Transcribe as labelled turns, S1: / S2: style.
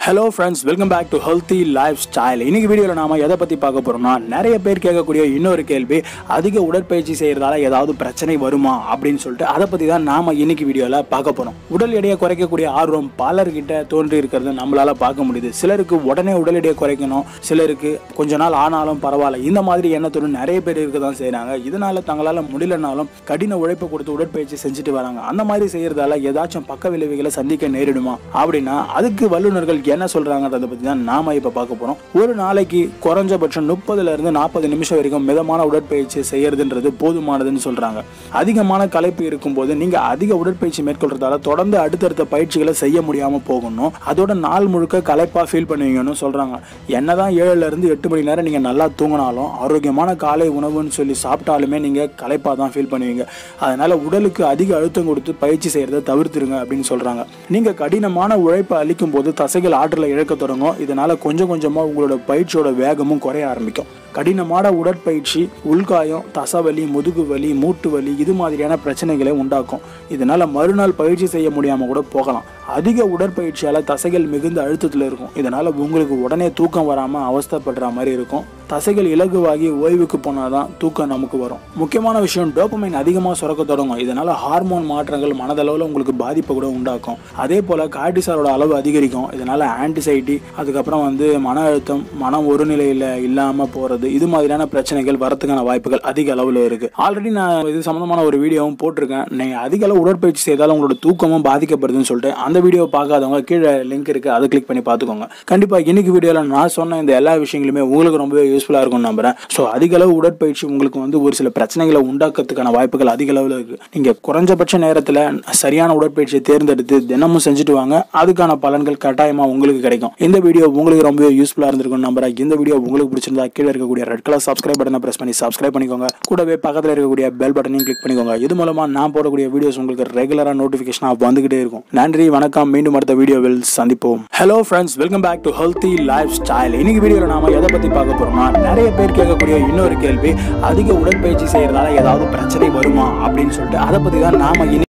S1: hello friends welcome back to healthy lifestyle இன்னைக்கு வீடியோவில் நாம எதை பற்றி பார்க்க போறோம்னா நிறைய பேர் கேட்கக்கூடிய இன்னொரு கேள்வி அதிக உடற்பயிற்சி செய்யறதால ஏதாவது பிரச்சனை வருமா அப்படின்னு சொல்லிட்டு அதை பற்றி தான் நாம இன்னைக்கு வீடியோவில் பார்க்க போறோம் உடல் எடையை குறைக்கக்கூடிய ஆர்வம் பலர்கிட்ட தோன்றி இருக்கிறது நம்மளால பார்க்க முடியுது சிலருக்கு உடனே உடல் எடையை குறைக்கணும் சிலருக்கு கொஞ்ச நாள் ஆனாலும் பரவாயில்ல இந்த மாதிரி எண்ணத்துடன் நிறைய பேர் இருக்க தான் செய்கிறாங்க இதனால தங்களால் முடியலனாலும் கடின உழைப்பு கொடுத்து உடற்பயிற்சி செஞ்சுட்டு வராங்க அந்த மாதிரி செய்யறதால ஏதாச்சும் பக்க விளைவுகளை சந்திக்க நேரிடுமா அப்படின்னா அதுக்கு வல்லுநர்கள் என்ன சொல்றாங்கன்றத பத்தி தான் நாம இப்ப பார்க்க போறோம் ஒரு நாளைக்கு குறைஞ்சபட்சம் முப்பதுல இருந்து நாற்பது நிமிஷம் வரைக்கும் மிதமான உடற்பயிற்சி செய்யறதுன்றது போதுமானதுன்னு சொல்றாங்க அதிகமான களைப்பு இருக்கும்போது நீங்க அதிக உடற்பயிற்சி மேற்கொள்றதால தொடர்ந்து அடுத்தடுத்த பயிற்சிகளை செய்ய முடியாம போகணும் அதோட நாள் முழுக்க களைப்பா ஃபீல் பண்ணுவீங்கன்னு சொல்றாங்க என்னதான் ஏழுல இருந்து எட்டு மணி நேரம் நீங்க நல்லா தூங்கினாலும் ஆரோக்கியமான காலை உணவுன்னு சொல்லி சாப்பிட்டாலுமே நீங்க களைப்பா தான் ஃபீல் பண்ணுவீங்க அதனால உடலுக்கு அதிக அழுத்தம் கொடுத்து பயிற்சி செய்யறதை தவிர்த்துருங்க அப்படின்னு சொல்றாங்க நீங்க கடினமான உழைப்பை அளிக்கும் போது தசைகள் ஆற்றலை இழக்க தொடங்கும் இதனால கொஞ்சம் கொஞ்சமா உங்களோட பயிற்சியோட வேகமும் குறைய ஆரம்பிக்கும் கடினமான உடற்பயிற்சி உள்காயம் தசவலி முதுகு வலி மூட்டு வலி இது மாதிரியான பிரச்சனைகளை உண்டாக்கும் இதனால மறுநாள் பயிற்சி செய்ய முடியாம கூட போகலாம் அதிக உடற்பயிற்சியால தசைகள் மிகுந்த அழுத்தத்தில் இருக்கும் இதனால உங்களுக்கு உடனே தூக்கம் வராம அவஸ்தைப்படுற மாதிரி இருக்கும் தசைகள் இலகுவாகி ஓய்வுக்கு போனாதான் தூக்கம் நமக்கு வரும் முக்கியமான விஷயம் டோப்பமைன் அதிகமாக சுரக்க தொடங்கும் இதனால ஹார்மோன் மாற்றங்கள் மனதளவில் உங்களுக்கு பாதிப்பை கூட உண்டாக்கும் அதே போல கார்டிசாலோட அளவு அதிகரிக்கும் இதனால ஆன்டிசைட்டி அதுக்கப்புறம் வந்து மன அழுத்தம் மனம் ஒரு நிலையில் இல்லாமல் போகிறது இது மாதிரியான பிரச்சனைகள் வரதுக்கான வாய்ப்புகள் அதிக அளவில் இருக்கு ஆல்ரெடி நான் இது சம்மந்தமான ஒரு வீடியோவும் போட்டிருக்கேன் நீங்கள் அதிக அளவு உடற்பயிற்சி செய்தாலும் உங்களோட தூக்கமும் பாதிக்கப்படுதுன்னு சொல்லிட்டு அந்த வீடியோ பார்க்காதவங்க கீழே லிங்க் இருக்கு அதை கிளிக் பண்ணி பார்த்துக்கோங்க கண்டிப்பாக இன்னைக்கு வீடியோவில் நான் சொன்ன இந்த எல்லா விஷயங்களுமே உங்களுக்கு ரொம்பவே யூஸ்ஃபுல்லாக இருக்கும்னு நம்புறேன் ஸோ அதிக அளவு உடற்பயிற்சி உங்களுக்கு வந்து ஒரு சில பிரச்சனைகளை உண்டாக்குறதுக்கான வாய்ப்புகள் அதிக அளவில் இருக்கு நீங்கள் குறைஞ்சபட்ச நேரத்தில் சரியான உடற்பயிற்சியை தேர்ந்தெடுத்து தினமும் செஞ்சுட்டு வாங்க அதுக்கான பலன்கள் கட்டாயமாக உங்களுக்கு கிடைக்கும் இந்த வீடியோ உங்களுக்கு ரொம்பவே யூஸ்ஃபுல்லாக இருந்திருக்கும் நம்புறேன் இந்த வீடியோ உங்களுக்கு பிடிச்சிருந்தா கீழே இருக்கக்கூடிய ரெட் கலர் சப்ஸ்கிரைப் பட்டனை பிரஸ் பண்ணி சப்ஸ்கிரைப் பண்ணிக்கோங்க கூடவே பக்கத்தில் இருக்கக்கூடிய பெல் பட்டனையும் கிளிக் பண்ணிக்கோங்க இது மூலமா நான் போடக்கூடிய வீடியோஸ் உங்களுக்கு ரெகுலராக நோட்டிஃபிகேஷனாக வந்துகிட்டே இருக்கும் நன்றி வணக்கம் மீண்டும் அடுத்த வீடியோவில் சந்திப்போம் hello friends welcome back to healthy lifestyle இன்னைக்கு வீடியோவில் நாம எதை பற்றி பார்க்க போறோம்னா நிறைய பேர் கேட்கக்கூடிய இன்னொரு கேள்வி அதிக உடற்பயிற்சி செய்யறதால ஏதாவது பிரச்சனை வருமா அப்படின்னு சொல்லிட்டு அதை பற்றி தான் நாம இன்னைக்கு